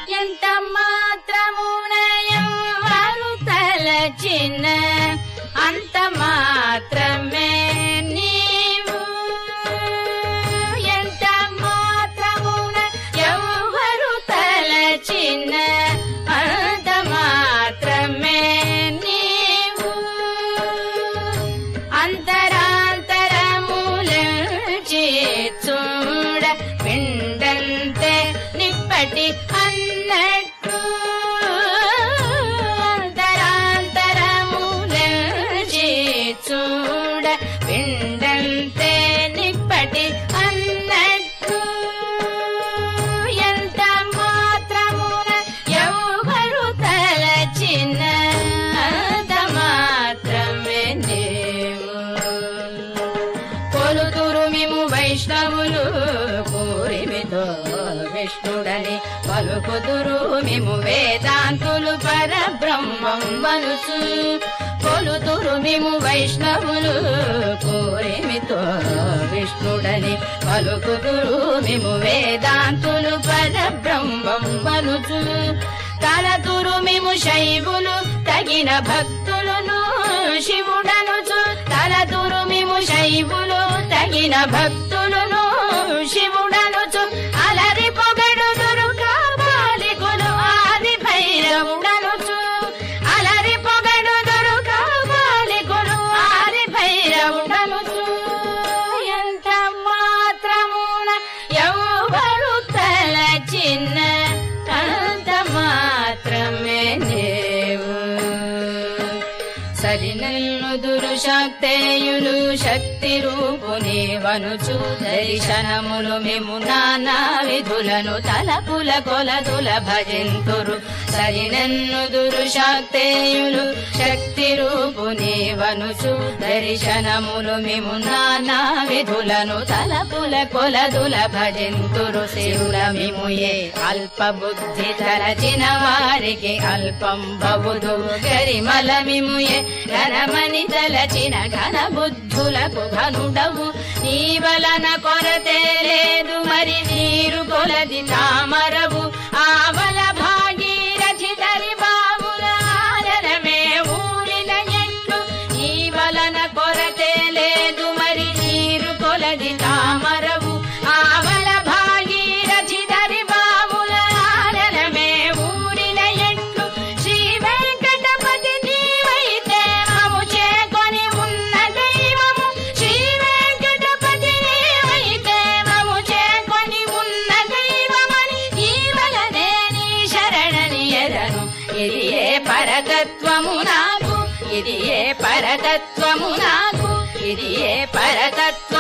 ఎంత మాత్రమునయవారు తలచిన అంత మాత్రమే నీవు ఎంత మాత్రమున ఎవరు తలచిన అంత మాత్రమే నీవు అంతరాంతరములచి చూడ పిండంతే నిప్పటి అన్నట్టు అంతరాంతరములచి చూడ పిండంతే నిప్పటి అన్నట్టు ఎంత మాత్రమున ఎవరు తలచిన అంత మాత్రమే దేవు కొలుతురు మేము వైష్ణవులు కోరిమితో విష్ణుడని పలుకుదురు మేము వేదాంతులు పరబ్రహ్మం వనుచు కొలుతురు మేము వైష్ణవులు కోరిమితో విష్ణుడని పలుకుదురు మేము వేదాంతులు పరబ్రహ్మం వనుచు తలతురు మేము శైవులు తగిన భక్తులను శివుడనుచు తలతురు మేము శైవులు తగిన భక్తులను శివుడనుచు అలరి పొగడుదురు కాపాలికులు ఆది భైరవుడనుచు అలరి పొగడుదురు కాపాలికులు ఆది భైరవుడనుచు ఎంత మాత్రమున ఎవరు తలచిన అంత మాత్రమే దేవు సరినల్లు దురుశక్తేయులు శక్తి రూపుని వనుచు దర్శనములు మేము నానా విధులను తలపుల కొలదుల భజింతురు సరినన్ను దురుశక్తేయులు శక్తి రూపుని వనుచు దర్శనములు మేము నానా విధులను తలపుల కొలదుల భజింతురు శివుల మిము ఏ అల్ప బుద్ధి తలచిన వారికి అల్పం బవుదు గరిమల మిము ఏ ఘనమని తలచిన ఘన బుద్ధులకు ఘనుడవు నీ వలన కొరతే లేదు మరి నీరు కొలది తామరవు ఆవల భాగీరథి తరి బావుల ఆదరమే ఊరిన ఎట్లు నీ వలన కొరతే లేదు మరి నీరు కొలది తామరవు ఆవల భాగీరథి తరి బావుల ఆదరమే ఊరిన ఎట్లు శ్రీ వెంకటపతి నీవైతే మము చేకొని ఉన్న దైవము శ్రీ వెంకటపతి నీవైతే మము చేకొని ఉన్న దైవమని ఈ వలనే నీ శరణని ఎరను ఇది ఏ పరతత్వము నాకు ఇది ఏ పరతత్వము నాకు ఇది ఏ పరతత్వ